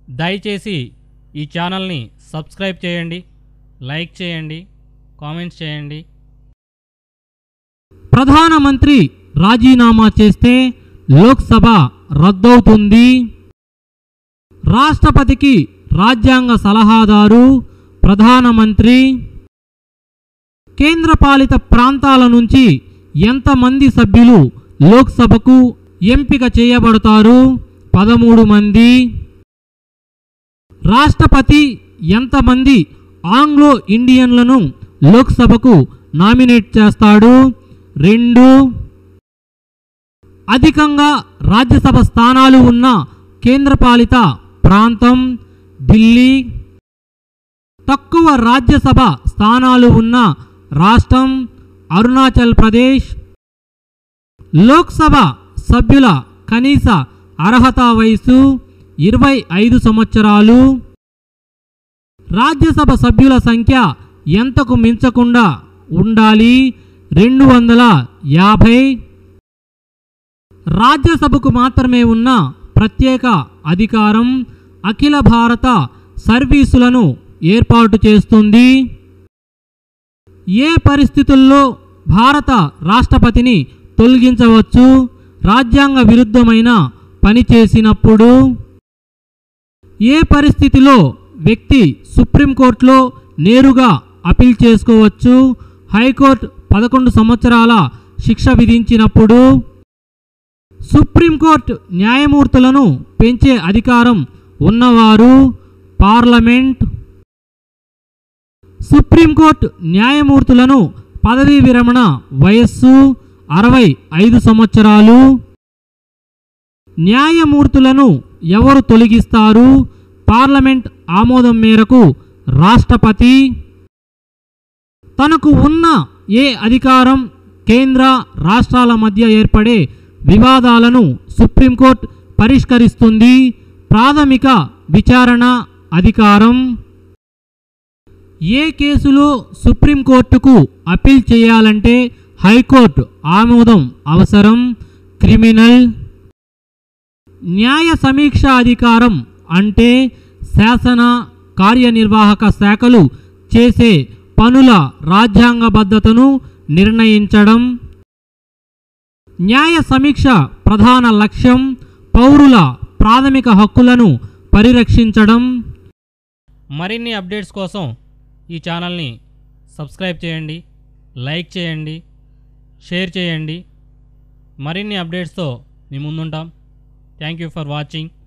దయచేసి ఈ ఛానల్ని సబ్స్క్రైబ్ చేయండి లైక్ చేయండి కామెంట్స్ చేయండి ప్రధానమంత్రి రాజీనామా చేస్తే లోక్సభ రద్దవుతుంది రాష్ట్రపతికి రాజ్యాంగ సలహాదారు ప్రధానమంత్రి కేంద్రపాలిత ప్రాంతాల నుంచి ఎంతమంది సభ్యులు లోక్సభకు ఎంపిక చేయబడతారు పదమూడు మంది రాష్ట్రపతి ఎంతమంది ఆంగ్లో ఇండియన్లను లోక్సభకు నామినేట్ చేస్తాడు రెండు అధికంగా రాజ్యసభ స్థానాలు ఉన్న కేంద్రపాలిత ప్రాంతం ఢిల్లీ తక్కువ రాజ్యసభ స్థానాలు ఉన్న రాష్ట్రం అరుణాచల్ ప్రదేశ్ లోక్సభ సభ్యుల కనీస అర్హత వయసు ఇరవై ఐదు సంవత్సరాలు రాజ్యసభ సభ్యుల సంఖ్య ఎంతకు మించకుండా ఉండాలి రెండు వందల యాభై రాజ్యసభకు మాత్రమే ఉన్న ప్రత్యేక అధికారం అఖిల భారత సర్వీసులను ఏర్పాటు చేస్తుంది ఏ పరిస్థితుల్లో భారత రాష్ట్రపతిని తొలగించవచ్చు రాజ్యాంగ విరుద్ధమైన పని చేసినప్పుడు ఏ పరిస్థితిలో వ్యక్తి సుప్రీంకోర్టులో నేరుగా అపీల్ చేసుకోవచ్చు హైకోర్టు పదకొండు సంవత్సరాల శిక్ష విధించినప్పుడు సుప్రీంకోర్టు న్యాయమూర్తులను పెంచే అధికారం ఉన్నవారు పార్లమెంట్ సుప్రీంకోర్టు న్యాయమూర్తులను పదవీ విరమణ వయస్సు అరవై ఐదు సంవత్సరాలు న్యాయమూర్తులను ఎవరు తొలగిస్తారు పార్లమెంట్ ఆమోదం మేరకు రాష్ట్రపతి తనకు ఉన్న ఏ అధికారం కేంద్ర రాష్ట్రాల మధ్య ఏర్పడే వివాదాలను సుప్రీంకోర్టు పరిష్కరిస్తుంది ప్రాథమిక విచారణ అధికారం ఏ కేసులో సుప్రీంకోర్టుకు అప్పీల్ చేయాలంటే హైకోర్టు ఆమోదం అవసరం క్రిమినల్ న్యాయ సమీక్ష అధికారం అంటే శాసన కార్యనిర్వాహక శాఖలు చేసే పనుల రాజ్యాంగబద్ధతను నిర్ణయించడం న్యాయ సమీక్ష ప్రధాన లక్ష్యం పౌరుల ప్రాథమిక హక్కులను పరిరక్షించడం మరిన్ని అప్డేట్స్ కోసం ఈ ఛానల్ని సబ్స్క్రైబ్ చేయండి లైక్ చేయండి షేర్ చేయండి మరిన్ని అప్డేట్స్తో మీ ముందుంటాం థ్యాంక్ యూ ఫర్ వాచింగ్